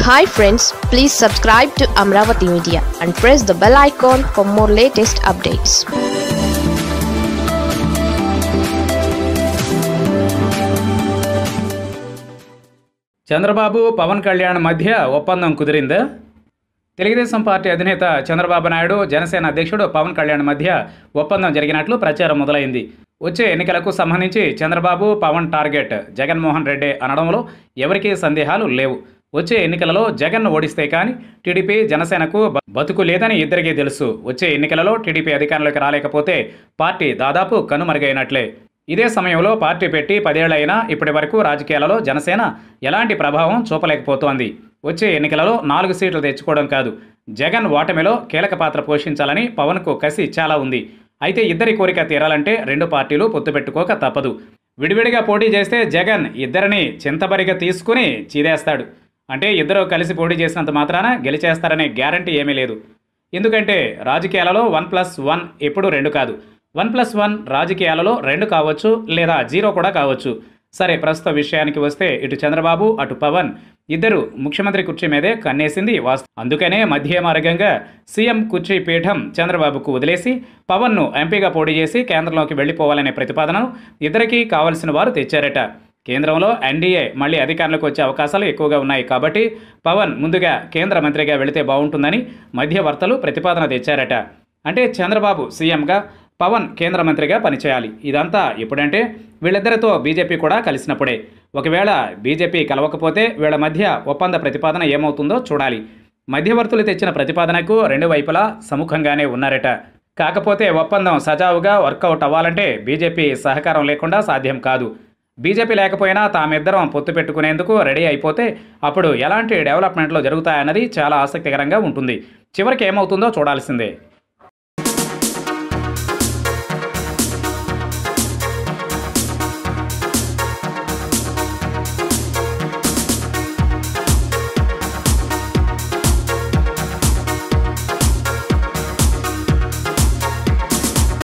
hi friends please subscribe to Amaravati media and press the bell icon for more latest updates Chandrababu Pawan Kalyan మధ్య ఒప్పందం కుదిరిందా Telugu Desam party అధినేత చంద్రబాబు నాయుడు జనసేన అధ్యక్షుడు పవన్ కళ్యాణ్ మధ్య ఒప్పందం జరిగినట్లు ప్రచారం మొదలైంది వచ్చే ఎన్నికలకు సంబంధించి చంద్రబాబు పవన్ టార్గెట్ జగన్మోహన్ రెడ్డి అనడంలో ఎవరికీ సందేహాలు లేవు వచ్చే ఎన్నికలలో జగన్ను ఓడిస్తే కానీ టీడీపీ జనసేనకు బ- బతుకు లేదని ఇద్దరికీ తెలుసు వచ్చే ఎన్నికలలో టీడీపీ అధికారంలోకి రాలేకపోతే పార్టీ దాదాపు కనుమరుగైనట్లే ఇదే సమయంలో పార్టీ పెట్టి పదేళ్లైనా ఇప్పటి వరకు రాజకీయాలలో జనసేన ఎలాంటి ప్రభావం చూపలేకపోతోంది వచ్చే ఎన్నికలలో నాలుగు సీట్లు తెచ్చుకోవడం కాదు జగన్ ఓటమిలో కీలక పాత్ర పోషించాలని పవన్కు కసి చాలా ఉంది అయితే ఇద్దరి కోరిక తీరాలంటే రెండు పార్టీలు పొత్తు పెట్టుకోక తప్పదు విడివిడిగా పోటీ చేస్తే జగన్ ఇద్దరిని చింతబరిగా తీసుకుని చీదేస్తాడు అంటే ఇద్దరు కలిసి పోటీ చేసినంత మాత్రాన గెలిచేస్తారనే గ్యారంటీ ఏమీ లేదు ఎందుకంటే రాజకీయాలలో వన్ ప్లస్ వన్ ఎప్పుడు రెండు కాదు వన్ ప్లస్ వన్ రాజకీయాలలో రెండు కావచ్చు లేదా జీరో కూడా కావచ్చు సరే ప్రస్తుత విషయానికి వస్తే ఇటు చంద్రబాబు అటు పవన్ ఇద్దరు ముఖ్యమంత్రి కుర్చీ మీదే కన్నేసింది వాస్తవం అందుకనే మధ్య మార్గంగా సీఎం కుర్చీ పీఠం చంద్రబాబుకు వదిలేసి పవన్ను ఎంపీగా పోటీ చేసి కేంద్రంలోకి వెళ్లిపోవాలనే ప్రతిపాదనను ఇద్దరికీ కావలసిన వారు తెచ్చారట కేంద్రంలో ఎన్డీఏ మళ్ళీ అధికారంలోకి వచ్చే అవకాశాలు ఎక్కువగా ఉన్నాయి కాబట్టి పవన్ ముందుగా కేంద్ర మంత్రిగా వెళితే బాగుంటుందని మధ్యవర్తలు ప్రతిపాదన తెచ్చారట అంటే చంద్రబాబు సీఎంగా పవన్ కేంద్ర మంత్రిగా పనిచేయాలి ఇదంతా ఎప్పుడంటే వీళ్ళిద్దరితో బీజేపీ కూడా కలిసినప్పుడే ఒకవేళ బీజేపీ కలవకపోతే వీళ్ళ మధ్య ఒప్పంద ప్రతిపాదన ఏమవుతుందో చూడాలి మధ్యవర్తులు తెచ్చిన ప్రతిపాదనకు రెండు వైపులా సముఖంగానే ఉన్నారట కాకపోతే ఒప్పందం సజావుగా వర్కౌట్ అవ్వాలంటే బీజేపీ సహకారం లేకుండా సాధ్యం కాదు బీజేపీ లేకపోయినా తామిద్దరం పొత్తు పెట్టుకునేందుకు రెడీ అయిపోతే అప్పుడు ఎలాంటి డెవలప్మెంట్లు జరుగుతాయన్నది చాలా ఆసక్తికరంగా ఉంటుంది చివరికి ఏమవుతుందో చూడాల్సిందే